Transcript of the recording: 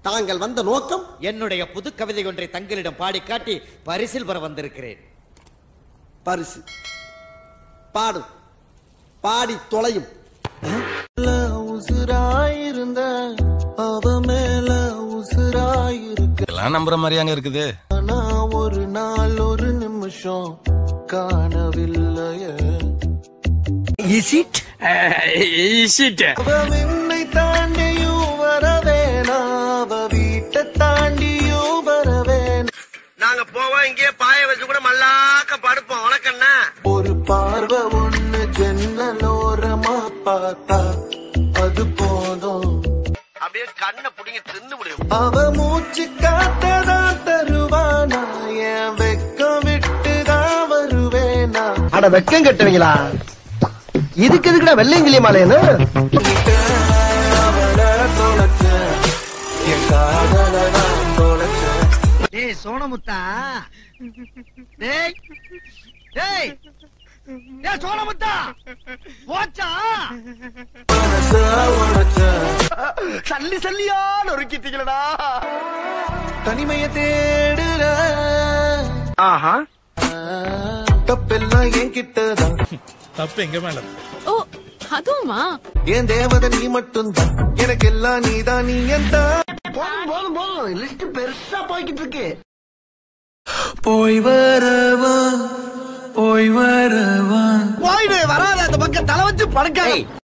தாங்கள் வந்த நோக்கம் என்னுடைய புது கவிதை ஒன்றை தங்களிடம் பாடி காட்டி பரிசில் பெற வந்திருக்கிறேன் பரிசு பாடு பாடி தொலையும் உசுராயிருந்த அவ மேல உசுராயிருக்க எல்லாம் நம்புற மாதிரியாங்க இருக்குது ஆனா ஒரு நாள் ஒரு நிமிஷம் காணவில்லையே அவ விண்ணை தாண்டியும் வரவேனா அவ வீட்டை தாண்டியும் வரவேனா நாங்க போவோம் இங்கேயே பாய வச்சு கூட மல்லாக்க படுப்போம் வணக்கண்ணா ஒரு பார்வை ஒண்ணு ஜன்னலோரமா பார்த்தா அது போதும் அப்படியே கண்ணை புடிங்க தின்னு முடியும் அவ மூச்சு காத்ததான் தருவானா என் வெக்கம் விட்டுதான் வருவேனா அட வெக்கம் கட்டுவீங்களா இதுக்கு எதுக்குடா வெள்ளையங்கிலி மாலையன்னு அவளை தொலைச்சேன் என் காதலை நான் தொலைச்சேன் டேய் சோனமுத்தா டேய் டேய் டேய் சோனமுத்தா போச்சா மனச உடைச்சேன் சல்லி சல்லியா நொறுக்கிட்டீங்களடா தனிமைய தேடுற ஆஹா தப்பெல்லாம் என் கிட்டதான் தப்பு எங்க மேல ஓ அதுவுமா என் தேவதை நீ மட்டும்தான் எனக்கு எல்லாம் நீதான் நீ என் தான் போதும் போதும் போதும் லிஸ்ட் பெருசா போய்கிட்டு இருக்கு போய் வரவா போய் வரவா போயிடு வராத அந்த பக்கம் தலை வச்சு படுக்க